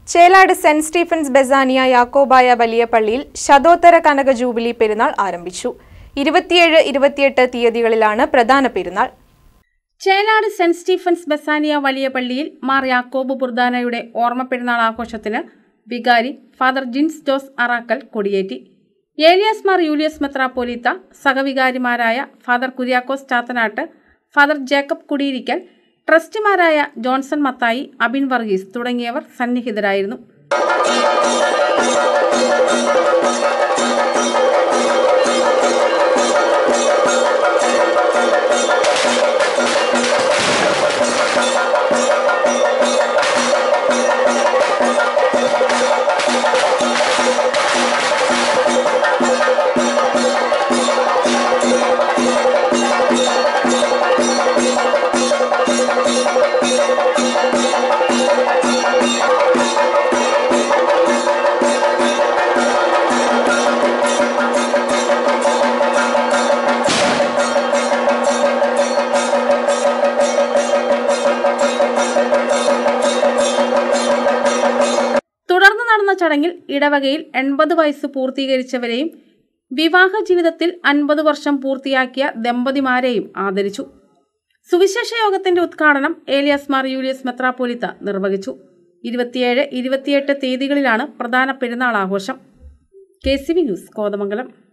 Chelad Saint Stephen's Besania Yakobaya വലിയ പള്ളിയിൽ ശതോത്തര കനക jubilee പെരുന്നാൾ ആരംഭിച്ചു ഇരുപത്തിയേഴ് ഇരുപത്തിയെട്ട് തീയതികളിലാണ് പ്രധാന പെരുന്നാൾ ചേലാട് സെന്റ് സ്റ്റീഫൻസ് ബസാനിയ വലിയ പള്ളിയിൽ മാർ യാക്കോബ് ബുർദാനയുടെ ഓർമ്മ പെരുന്നാൾ ആഘോഷത്തിന് വികാരി ഫാദർ ജിൻസ് ജോസ് അറാക്കൽ കൊടിയേറ്റി ഏലിയാസ് മാർ യൂലിയസ് മെത്രാപ്പോലീത്ത സഹവികാരിമാരായ father Kuriakose Chathanattu father Jacob Kudiyirikkal ട്രസ്റ്റിമാരായ ജോൺസൺ മത്തായി അബിൻ വർഗീസ് തുടങ്ങിയവർ സന്നിഹിതരായിരുന്നു തുടർന്ന് നടന്ന ചടങ്ങിൽ ഇടവകയിൽ എൺപത് വയസ്സ് പൂർത്തീകരിച്ചവരെയും വിവാഹ ജീവിതത്തിൽ അൻപത് വർഷം പൂർത്തിയാക്കിയ ദമ്പതിമാരെയും ആദരിച്ചു സുവിശേഷ യോഗത്തിന്റെ ഉദ്ഘാടനം ഏലിയാസ് മാർ യൂലിയസ് മെത്രാപ്പോലിത്ത നിർവഹിച്ചു ഇരുപത്തിയേഴ് ഇരുപത്തിയെട്ട് തീയതികളിലാണ് പ്രധാന പെരുന്നാൾ ആഘോഷം K C V news Kothamangalam